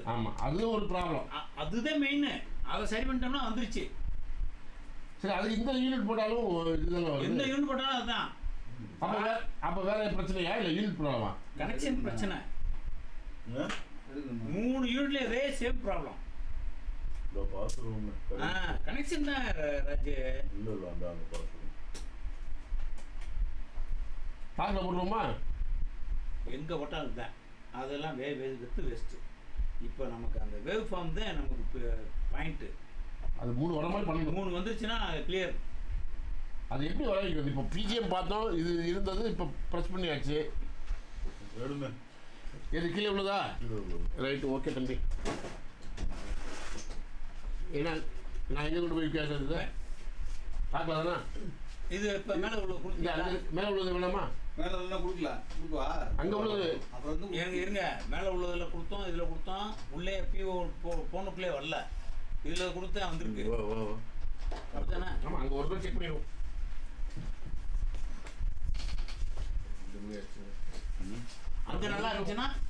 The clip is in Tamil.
ஆமாம் அது ஒரு ப்ராப்ளம் அ- அதுதான் மெயின் அதை சரி பண்ணிட்டோம்னா வந்துருச்சு சரி அதுக்கு இந்த யூனிட் போட்டாலும் இதுதானே எந்த வருது யூனிட் போட்டாலும் அதுதான் அப்போ வேற அப்போ வேற பிரச்சனையா இல்லை யூனிட் ப்ராப்ளமா கனெக்ஷன் பிரச்சனை ஆ? மூணு யூனிட்ல இதே சேம் ப்ராப்ளம் இதோ பாத்ரூம் ஆ கனெக்ஷன் தான் ர- ராஜு இல்ல இல்ல அந்த அந்த பாத்ரூம் தாக்கில் போட்டுருவோமா எங்கே போட்டாலும் தான் அதெல்லாம் வே வே வித்து வேஸ்ட்டு இப்போ நமக்கு அந்த வேவ் ஃபார்ம் தான் நமக்கு பாயிண்ட்டு அது மூணு வர மாதிரி பண்ணணும் மூணு வந்துருச்சுன்னா கிளியர் அது எப்படி வர வைக்கிறது இப்போ பிஜிஎம் பார்த்தோம் இது இருந்தது இப்போ ப்ரெஸ் பண்ணியாச்சு எடுங்க இது கீழே உள்ளதா கீழே உள்ளது. ரைட்டு ஓகே தம்பி ஏன்னா நான் எங்கே கொண்டு போய் பேசுறது பார்க்கலாம் தானே இது இப்போ மேலே உள்ள இங்கே கொடுத்தீங்களா அங்கே மேலே உள்ளது வேணாமா மேல எல்லாம் கொடுக்கல கொடுக்குவா அங்க உள்ளது. அப்புறம் வந்து இருங்க இருங்க மேலே உள்ளதில் கொடுத்தோம் இதில் கொடுத்தோம் உள்ளே பிஓ போ போனுக்குள்ளே வரல இதில் கொடுத்தா வந்திருக்கு வா வா வா அப்படித்தானே ஆமாம் அங்கே ஒரு பேர் செக் பண்ணிடுவோம் அங்கே நல்லா இருந்துச்சுன்னா